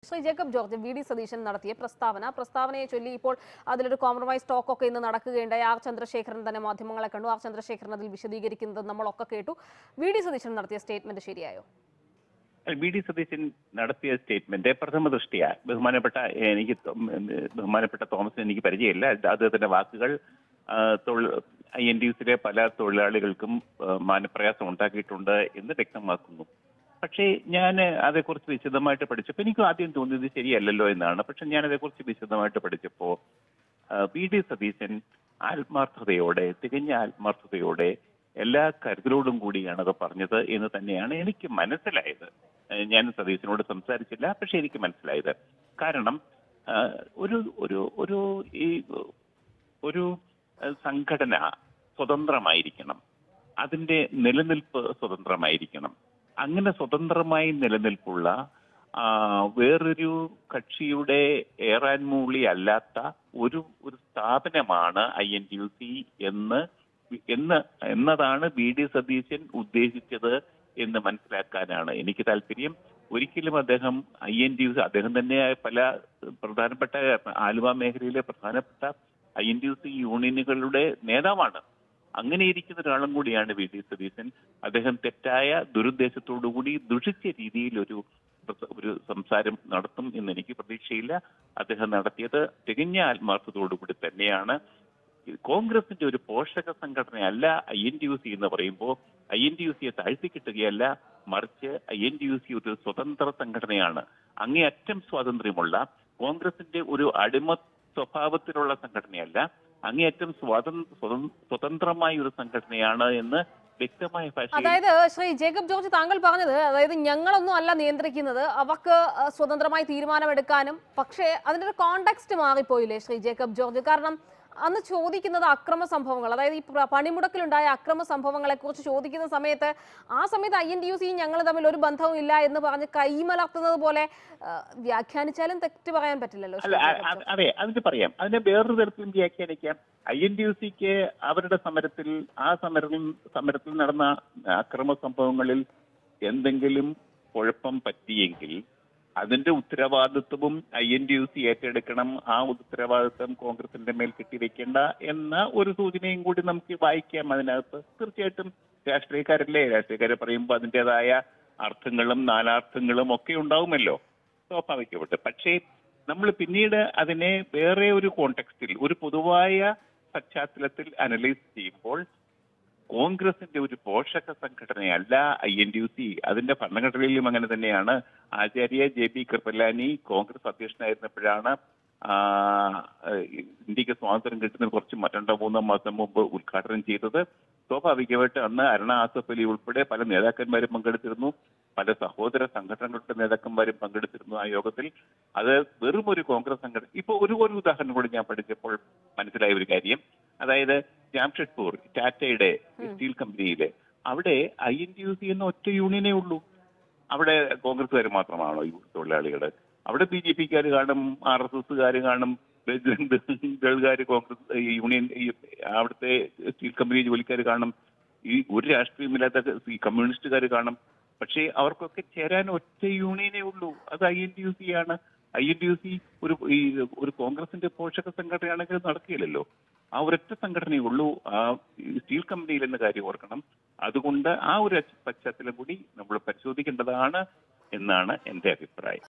ശ്രീ ജേക്കബ് ജോർജ് വി ഡി സതീശൻ നടത്തിയ പ്രസ്താവന പ്രസ്താവനയെ ചൊല്ലി ഇപ്പോൾ അതിലൊരു കോംപ്രമൈസ് ടോക്ക് ഒക്കെ ഇന്ന് നടക്കുകയുണ്ടായി ആർ ചന്ദ്രശേഖരൻ തന്നെ മാധ്യമങ്ങളെ കണ്ടു ആർ ചന്ദ്രശേഖരൻ അതിൽ വിശദീകരിക്കുന്നത് നമ്മളൊക്കെ കേട്ടു വി ഡി സതീശൻ നടത്തിയ സ്റ്റേറ്റ്മെന്റ് ശരിയായോ ബി ഡി സതീശൻ നടത്തിയ സ്റ്റേറ്റ്മെന്റ് പ്രഥമ ദൃഷ്ടിയ ബഹുമാനപ്പെട്ട എനിക്ക് തോ- ബഹുമാനപ്പെട്ട തോമസിന് എനിക്ക് പരിചയമില്ല അദ്ദേഹത്തിന്റെ വാക്കുകൾ ഐ എൻ ഡി യുസിലെ പല തൊഴിലാളികൾക്കും ആ, മാനപ്രയാസം ഉണ്ടാക്കിയിട്ടുണ്ട് എന്ന് വ്യക്തമാക്കുന്നു പക്ഷേ ഞാൻ അതേക്കുറിച്ച് വിശദമായിട്ട് പഠിച്ചപ്പോൾ എനിക്കും ആദ്യം തോന്നിയത് ശരിയല്ലല്ലോ എന്നാണ് പക്ഷെ ഞാൻ അതേക്കുറിച്ച് വിശദമായിട്ട് പഠിച്ചപ്പോൾ വി ഡി സതീശൻ ആത്മാർത്ഥതയോടെ തികഞ്ഞ ആത്മാർത്ഥതയോടെ എല്ലാ കരുതലോടും കൂടിയാണ് അത് പറഞ്ഞത് എന്ന് തന്നെയാണ് എനിക്ക് മനസ്സിലായത് ഏഹ് ഞാൻ സതീശനോട് സംസാരിച്ചില്ല പക്ഷെ എനിക്ക് മനസ്സിലായത് കാരണം ആഹ് ഒരു ഒരു ഒരു ഈ ഒരു ഏഹ് സംഘടന സ്വതന്ത്രമായിരിക്കണം അതിന്റെ നിലനിൽപ്പ് സ്വതന്ത്രമായിരിക്കണം അങ്ങനെ സ്വതന്ത്രമായി നിലനിൽപ്പുള്ള ആ, വേറൊരു കക്ഷിയുടെ ഏറാൻ മൂളി അല്ലാത്ത ഒരു ഒരു സ്ഥാപനമാണ് I N T U C എന്ന് എന്ന് എന്നതാണ് വി ഡി സതീശൻ ഉദ്ദേശിച്ചത് എന്ന് മനസ്സിലാക്കാനാണ് എനിക്ക് താല്പര്യം ഒരിക്കലും അദ്ദേഹം I N T U C അദ്ദേഹം തന്നെ പല പ്രധാനപ്പെട്ട ആലുവ മേഖലയിലെ പ്രധാനപ്പെട്ട I N T U C യൂണിയനുകളുടെ നേതാവാണ് അങ്ങനെ ഇരിക്കുന്ന ഒരാളും കൂടിയാണ് വി ഡി സതീശൻ അദ്ദേഹം തെറ്റായ ദുരുദ്ദേശത്തോടുകൂടി ദുഷിച്ച രീതിയിൽ ഒരു ഒരു സംസാരം നടത്തും എന്ന് എനിക്ക് പ്രതീക്ഷയില്ല അദ്ദേഹം നടത്തിയത് തികഞ്ഞ ആത്മാർത്ഥതയോടുകൂടി തന്നെയാണ് കോൺഗ്രസിന്റെ ഒരു പോഷക സംഘടനയല്ല I N T U C എന്ന് പറയുമ്പോൾ ഐ എൻ ടി യു സിയെ താഴ്ത്തിക്കിട്ടുകയല്ല മറിച്ച് I N T U C ഒരു സ്വതന്ത്ര സംഘടനയാണ് അങ്ങേയറ്റം സ്വാതന്ത്ര്യമുള്ള കോൺഗ്രസിന്റെ ഒരു അടിമ സ്വഭാവത്തിലുള്ള സംഘടനയല്ല അങ്ങേയറ്റം സ്വാതന്ത്ര്യ സ്വതന്ത്രമായ ഒരു സംഘടനയാണ് എന്ന് വ്യക്തമായ ഭാഷയിൽ അതായത് ശ്രീ ജേക്കബ് ജോർജ് താങ്കൾ പറഞ്ഞത് അതായത് ഞങ്ങളൊന്നും അല്ല നിയന്ത്രിക്കുന്നത് അവർക്ക് അഹ്, സ്വതന്ത്രമായി തീരുമാനമെടുക്കാനും പക്ഷേ അതിന്റെ ഒരു കോണ്ടെക്സ്റ്റ് മാറിപ്പോയില്ലേ ശ്രീ ജേക്കബ് ജോർജ് കാരണം അന്ന് ചോദിക്കുന്നത് അക്രമ സംഭവങ്ങൾ അതായത് ഈ പ്ര- പണിമുടക്കിലുണ്ടായ അക്രമ സംഭവങ്ങളെ കുറിച്ച് ചോദിക്കുന്ന സമയത്ത് ആ സമയത്ത് ഐ എൻ ഡി യു സിയും ഞങ്ങൾ തമ്മിൽ ഒരു ബന്ധവും ഇല്ല എന്ന് പറഞ്ഞ് കൈമലർത്തുന്നത് പോലെ അഹ്, വ്യാഖ്യാനിച്ചാലും തെറ്റ് പറയാൻ പറ്റില്ലല്ലോ ശ്രീ അല്ല അ- ജേക്കബ് അ- ജോർജ്. അതെ അതിന് പറയാം അതിനെ വേറൊരു തരത്തിലും വ്യാഖ്യാനിക്കാം ഐ എൻ ഡി യു സിക്ക് അവരുടെ സമരത്തിൽ ആ സമരത്തിൽ സമരത്തിൽ നടന്ന അക്രമ സംഭവങ്ങളിൽ എന്തെങ്കിലും കുഴപ്പം പറ്റിയെങ്കിൽ അതിന്റെ ഉത്തരവാദിത്വവും I N D U C ഏറ്റെടുക്കണം ആ ഉത്തരവാദിത്വം കോൺഗ്രസിന്റെ മേൽ കെട്ടിവെക്കേണ്ട എന്ന ഒരു സൂചനയും കൂടി നമുക്ക് വായിക്കാം അതിനകത്ത് തീർച്ചയായിട്ടും രാഷ്ട്രീയക്കാരല്ലേ രാഷ്ട്രീയക്കാരെ പറയുമ്പോൾ അതിൻ്റെതായ അർത്ഥങ്ങളും നാനാർത്ഥങ്ങളും ഒക്കെ ഉണ്ടാവുമല്ലോ സ്വാഭാവികമായിട്ട് പക്ഷേ നമ്മൾ പിന്നീട് അതിനെ വേറെ ഒരു കോണ്ടെക്സ്റ്റിൽ ഒരു പൊതുവായ പശ്ചാത്തലത്തിൽ അനലൈസ് ചെയ്യുമ്പോൾ കോൺഗ്രസിന്റെ ഒരു പോഷക സംഘടനയല്ല I N D U C അതിന്റെ ഭരണഘടനയിലും അങ്ങനെ തന്നെയാണ് ആചാര്യ ജെ പി കൃപലാനി കോൺഗ്രസ് അധ്യക്ഷനായിരുന്നപ്പോഴാണ് ആ, ഇന്ത്യക്ക് സ്വാതന്ത്ര്യം കിട്ടുന്ന കുറച്ച് മ- രണ്ടോ മൂന്നോ മാസം മുമ്പ് ഉദ്ഘാടനം ചെയ്തത് സ്വാഭാവികമായിട്ട് അന്ന് അരുണ ആസഫ് അലി ഉൾപ്പെടെ പല നേതാക്കന്മാരും പങ്കെടുത്തിരുന്നു പല സഹോദര സംഘടനകളുടെ നേതാക്കന്മാരും പങ്കെടുത്തിരുന്നു ആ യോഗത്തിൽ അത് വെറും ഒരു കോൺഗ്രസ് സംഘടന ഇപ്പൊ ഒരു ഒരു ഉദാഹരണം കൂടി ഞാൻ പഠിച്ചപ്പോൾ മനസ്സിലായ ഒരു കാര്യം അതായത് ജാംഷഡ്പൂർ ടാറ്റയുടെ സ്റ്റീൽ കമ്പനിയിലെ അവിടെ I N T U C എന്ന ഒറ്റ യൂണിയനേ ഉള്ളൂ അവിടെ കോൺഗ്രസ്സുകാർ മാത്രമാണോ ഈ തൊഴിലാളികൾ അവിടെ ബി ജെ പിക്കാർ കാണും ആർ എസ് എസ്സുകാർ കാണും ദളുകാർ കോൺഗ്രസ് ഈ യൂണിയൻ ഈ അവിടുത്തെ സ്റ്റീൽ കമ്പനി ജോലിക്കാർ കാണും ഈ ഒരു രാഷ്ട്രീയമില്ലാത്ത ഈ കമ്മ്യൂണിസ്റ്റുകാർ കാണും പക്ഷേ അവർക്കൊക്കെ ചേരാൻ ഒറ്റ യൂണിയനേ ഉള്ളൂ അത് I N T U C ആണ് I N T U C ഒരു ഈ ഒരു കോൺഗ്രസിന്റെ പോഷക സംഘടനയാണെങ്കിൽ അത് നടക്കുകയില്ലല്ലോ ആ ഒരൊറ്റ സംഘടനയേ ഉള്ളൂ ആ ഈ സ്റ്റീൽ കമ്പനിയിൽ എന്ന കാര്യം ഓർക്കണം അതുകൊണ്ട് ആ ഒരു പശ്ചാത്തലം കൂടി നമ്മൾ പരിശോധിക്കേണ്ടതാണ് എന്നാണ് എന്റെ അഭിപ്രായം